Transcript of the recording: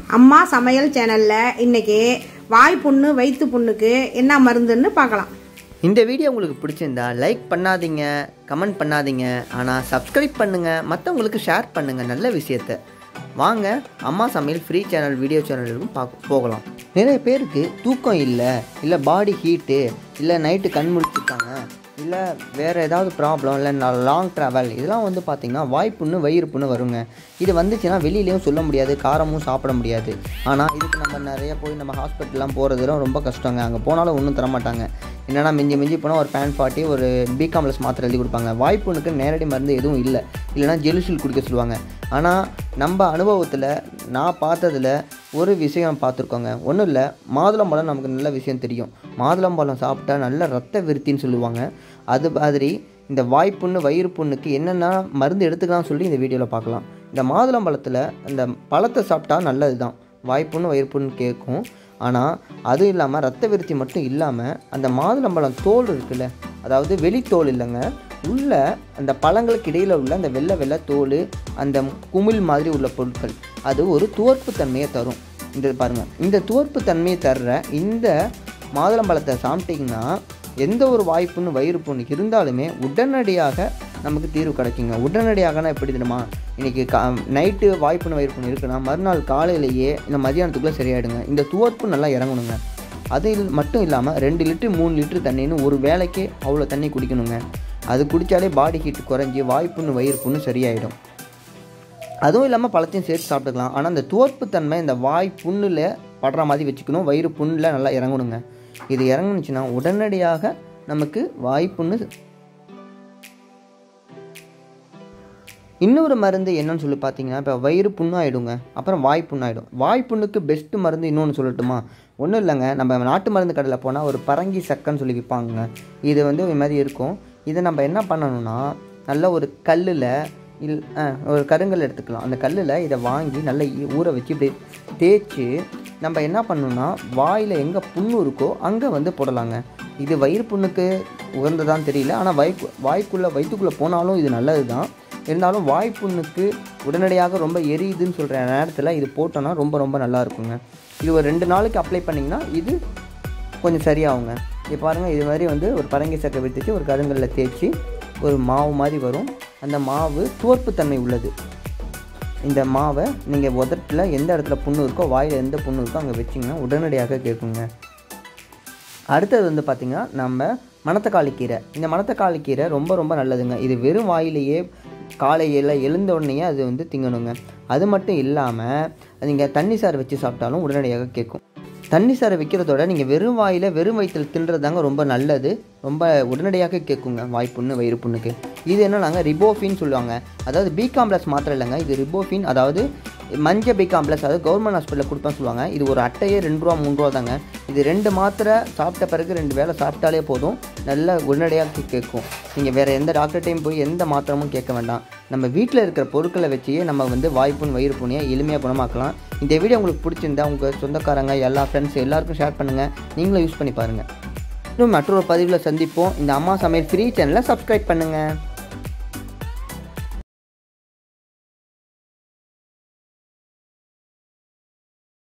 அம்மா சமையல் சேனலில் இன்னைக்கு வாய் புண்ணு வயிற்று புண்ணுக்கு என்ன மருந்துன்னு பார்க்கலாம் இந்த வீடியோ உங்களுக்கு பிடிச்சிருந்தா லைக் பண்ணாதீங்க கமெண்ட் பண்ணாதீங்க ஆனால் சப்ஸ்கிரைப் பண்ணுங்கள் மற்றவங்களுக்கு ஷேர் பண்ணுங்கள் நல்ல விஷயத்த வாங்க அம்மா சமையல் ஃப்ரீ சேனல் வீடியோ சேனலுக்கும் பார்க்க போகலாம் நிறைய பேருக்கு தூக்கம் இல்லை இல்லை பாடி ஹீட்டு இல்லை நைட்டு கண் முழிச்சிருக்காங்க இல்லை வேறு ஏதாவது ப்ராப்ளம் இல்லை லாங் ட்ராவல் இதெல்லாம் வந்து பார்த்திங்கன்னா வாய்ப்புண்ணு வயிறு புண்ணு வருங்க இது வந்துச்சுன்னா வெளியிலையும் சொல்ல முடியாது காரமும் சாப்பிட முடியாது ஆனால் இதுக்கு நம்ம நிறைய போய் நம்ம ஹாஸ்பிட்டல்லாம் போகிறதுலாம் ரொம்ப கஷ்டங்க அங்கே போனாலும் ஒன்றும் தரமாட்டாங்க என்னன்னா மிஞ்சி மிஞ்சி போனால் ஒரு பேன் ஃபார்ட்டி ஒரு பிகாம்லஸ் மாத்திரை எழுதி கொடுப்பாங்க வாய்ப்புண்ணுக்கு நேரடி மருந்து எதுவும் இல்லை இல்லைனா ஜெலுசில் குடிக்க சொல்லுவாங்க ஆனால் நம்ம அனுபவத்தில் நான் பார்த்ததில் ஒரு விஷயம் பார்த்துருக்கோங்க ஒன்றும் இல்லை மாதுளம்பழம் நமக்கு நல்ல விஷயம் தெரியும் மாதுளம்பழம் சாப்பிட்டா நல்ல ரத்த விருத்தின்னு சொல்லுவாங்க அது மாதிரி இந்த வாய்ப்புண்ணு வயிறு புண்ணுக்கு என்னென்ன மருந்து எடுத்துக்கலாம்னு சொல்லி இந்த வீடியோவில் பார்க்கலாம் இந்த மாதுளம்பழத்தில் இந்த பழத்தை சாப்பிட்டா நல்லது தான் வாய்ப்புண்ணு வயிறு புண்ணு கேட்கும் ஆனால் அதுவும் இல்லாமல் ரத்த விருத்தி மட்டும் இல்லாமல் அந்த மாதுளம்பழம் தோல் இருக்குல்ல அதாவது வெளித்தோல் இல்லைங்க உள்ள அந்த பழங்களுக்கு இடையில் உள்ள அந்த வெள்ளை வெள்ளை தோல் அந்த குமிழ் மாதிரி உள்ள பொருட்கள் அது ஒரு துவர்ப்பு தன்மையை தரும் இந்த பாருங்கள் இந்த துவர்ப்பு தன்மையை தர்ற இந்த மாதுளம்பழத்தை சாப்பிட்டிங்கன்னா எந்த ஒரு வாய்ப்புன்னு வயிறு புண்ணு இருந்தாலுமே உடனடியாக நமக்கு தீர்வு கிடைக்குங்க உடனடியாகனா எப்படி தெரியுமா இன்றைக்கி கா நைட்டு வாய்ப்புன்னு வயிறு புண்ணு இருக்குன்னா மறுநாள் காலையிலேயே இந்த மதியானத்துக்குள்ளே சரியாயிடுங்க இந்த துவர்ப்பு நல்லா இறங்கணுங்க அது இல்- மட்டும் இல்லாமல் ரெண்டு லிட்டரு மூணு லிட்டரு தண்ணின்னு ஒரு வேளைக்கு அவ்வளோ தண்ணி குடிக்கணுங்க அது குடித்தாலே பாடி ஹீட் குறைஞ்சி வாய்ப்புண்ணு வயிறு புண்ணு சரியாயிடும் அதுவும் இல்லாமல் பழத்தையும் சேர்த்து சாப்பிட்டுக்கலாம் ஆனால் இந்த துவர்ப்பு தன்மை இந்த வாய் புண்ணில் படுற மாதிரி வச்சுக்கணும் வயிறு புண்ணில் நல்லா இறங்கணுங்க இது இறங்குனுச்சுன்னா உடனடியாக நமக்கு வாய் புண்ணு இன்னொரு மருந்து என்னன்னு சொல்லி பார்த்தீங்கன்னா இப்போ வயிறு புண்ணாயிடுங்க அப்புறம் வாய் புண்ணாயிடும் வாய் புண்ணுக்கு பெஸ்ட்டு மருந்து இன்னொன்று சொல்லட்டுமா ஒன்றும் இல்லைங்க நம்ம நாட்டு மருந்து கடையில் போனால் ஒரு பரங்கி சக்கன்னு சொல்லி விற்பாங்க இது வந்து இது மாதிரி இருக்கும் இதை நம்ம என்ன பண்ணணும்னா நல்ல ஒரு கல்லில் இல் ஆ, ஒரு கருங்கல் எடுத்துக்கலாம் அந்த கல்லில் இதை வாங்கி நல்லா ஈ- ஊற வச்சு இப்படி தேய்ச்சி நம்ம என்ன பண்ணணும்னா வாயில் எங்கே புண்ணு இருக்கோ அங்கே வந்து போடலாங்க இது வயிறு புண்ணுக்கு உகந்ததான்னு தெரியல ஆனால் வாய்க்கு வாய்க்குள்ளே வயிற்றுக்குள்ளே போனாலும் இது நல்லது தான் இருந்தாலும் வாய்ப்புண்ணுக்கு உடனடியாக ரொம்ப எரியுதுன்னு சொல்கிற நேரத்தில் இது போட்டோன்னா ரொம்ப ரொம்ப நல்லா இருக்குங்க இது ஒரு ரெண்டு நாளைக்கு அப்ளை பண்ணிங்கன்னா இது கொஞ்சம் சரியாகுங்க இது பாருங்கள் இது மாதிரி வந்து ஒரு பரங்கி சக்கை விட்டுச்சு ஒரு கருங்கல்ல தேய்ச்சி ஒரு மாவு மாதிரி வரும் அந்த மாவு துவர்ப்புத்தன்மை உள்ளது இந்த மாவை நீங்கள் உதட்டில் எந்த இடத்துல புண்ணு இருக்கோ வாயில் எந்த புண்ணு இருக்கோ அங்கே வச்சிங்கன்னா உடனடியாக கேட்குங்க அடுத்தது வந்து பார்த்திங்கன்னா நம்ம மணத்தக்காளி கீரை இந்த மணத்தக்காளி கீரை ரொம்ப ரொம்ப நல்லதுங்க இது வெறும் வாயிலேயே காலையில் எழுந்த உடனேயே அது வந்து திங்கணுங்க அது மட்டும் இல்லாமல் நீங்கள் தண்ணி சாறு வச்சு சாப்பிட்டாலும் உடனடியாக கேட்கும் தண்ணி சாறை வைக்கிறதோட நீங்கள் வெறும் வாயில் வெறும் வயிற்றில் தின்றதாங்க ரொம்ப நல்லது ரொம்ப உடனடியாக கேட்குங்க வாய்ப்புண்ணு வயிறு புண்ணுக்கு இது என்னன்னாங்க ரிபோஃபின்னு சொல்லுவாங்க அதாவது பி காம்ப்ளெக்ஸ் மாத்திரை இல்லைங்க இது ரிபோஃபின் அதாவது மஞ்ச பி காம்ப்ளெக்ஸ் அதாவது கவர்மெண்ட் ஹாஸ்பிட்டலில் கொடுப்பேன்னு சொல்லுவாங்க இது ஒரு அட்டையே ரெண்டு ரூபா மூணு ரூபா தாங்க இது ரெண்டு மாத்திரை சாப்பிட்ட பிறகு ரெண்டு வேளை சாப்பிட்டாலே போதும் நல்ல உடனடியாக கேட்கும் நீங்கள் வேறு எந்த டாக்டர்கிட்டையும் போய் எந்த மாத்திரமும் கேட்க வேண்டாம் நம்ம வீட்டில் இருக்கிற பொருட்களை வச்சே நம்ம வந்து வாய்ப்புண் வயிறு புண்ணியை எளிமையாக குணமாக்கலாம் இந்த வீடியோ உங்களுக்கு பிடிச்சிருந்தா உங்கள் சொந்தக்காரங்க எல்லா ஃப்ரெண்ட்ஸ் எல்லாருக்கும் ஷேர் பண்ணுங்கள் நீங்களும் யூஸ் பண்ணி பாருங்கள் இன்னும் மற்றொரு பதிவில் சந்திப்போம் இந்த அம்மா சமையல் ஃப்ரீ சேனலை சப்ஸ்கிரைப் பண்ணுங்கள்